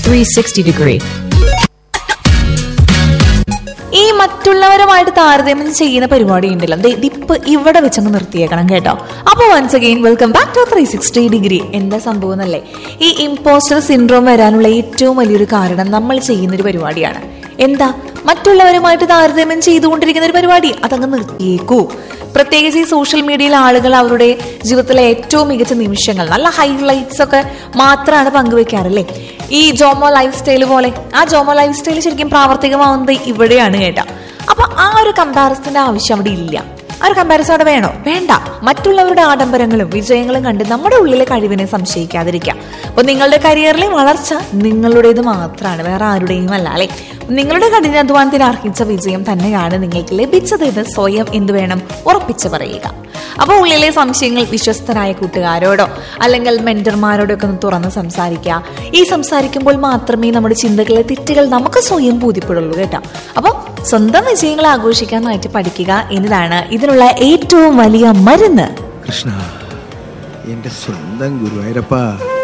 360 degree. ഈ മറ്റുള്ളവരുമായിട്ട് താരതമ്യം ചെയ്യുന്ന പരിപാടി ഉണ്ടല്ലോ ദേ ഇതിപ്പ് ഇവിടെ വെച്ചങ്ങ് നിർത്തിയേക്കണം കേട്ടോ അപ്പൊ once again welcome back to three sixty degree എന്താ സംഭവം എന്നല്ലേ ഈ ഇമ്പോസ്റ്റർ സിൻഡ്രോം വരാനുള്ള ഏറ്റവും വലിയൊരു കാരണം നമ്മൾ ചെയ്യുന്ന ഒരു പരിപാടിയാണ് എന്താ മറ്റുള്ളവരുമായിട്ട് താരതമ്യം ചെയ്തുകൊണ്ടിരിക്കുന്ന ഒരു പരിപാടി അതങ്ങ് നിർത്തിയേക്കൂ പ്രത്യേകിച്ച് ഈ സോഷ്യൽ മീഡിയയിൽ ആളുകൾ അവരുടെ ജീവിതത്തിലെ ഏറ്റവും മികച്ച നിമിഷങ്ങൾ നല്ല ഹൈലൈറ്റ്സ് ഒക്കെ മാത്രമാണ് പങ്കുവെക്കാറല്ലേ ഈ ജോമോ ലൈഫ് സ്റ്റൈൽ പോലെ ആ ജോമോ ലൈഫ് സ്റ്റൈൽ ശരിക്കും പ്രാവർത്തികമാവുന്നത് ഇവിടെയാണ് കേട്ടോ അപ്പൊ ആ ഒരു കമ്പാരിസന്റെ ആവശ്യം അവിടെ ഇല്ല ആ ഒരു കമ്പാരിസൺ അവിടെ വേണോ വേണ്ട മറ്റുള്ളവരുടെ ആഡംബരങ്ങളും വിജയങ്ങളും കണ്ട് നമ്മുടെ ഉള്ളിലെ കഴിവിനെ സംശയിക്കാതിരിക്കാം അപ്പൊ നിങ്ങളുടെ കരിയറിലെ വളർച്ച നിങ്ങളുടേത് മാത്രമാണ് വേറെ ആരുടെയും അല്ല അല്ലെ നിങ്ങളുടെ കഠിനാധ്വാനത്തിന് അർഹിച്ച വിജയം തന്നെയാണ് നിങ്ങൾക്ക് ലഭിച്ചത് എന്ന് സ്വയം എന്ത് വേണം ഉറപ്പിച്ചു പറയുക അപ്പോൾ ഉള്ളിലെ സംശയങ്ങൾ വിശ്വസ്തരായ കൂട്ടുകാരോടോ അല്ലെങ്കിൽ മെന്റർമാരോടോ ഒക്കെ ഒന്ന് തുറന്ന് സംസാരിക്കുക ഈ സംസാരിക്കുമ്പോൾ മാത്രമേ നമ്മുടെ ചിന്തകളിലെ തെറ്റുകൾ നമുക്ക് സ്വയം ബോധ്യപ്പെടുള്ളൂ കേട്ടോ അപ്പോൾ സ്വന്തം വിജയങ്ങൾ ആഘോഷിക്കാനായിട്ട് പഠിക്കുക എന്നതാണ് ഇതിനുള്ള ഏറ്റവും വലിയ മരുന്ന് കൃഷ്ണ എന്റെ സ്വന്തം ഗുരുവായൂരപ്പ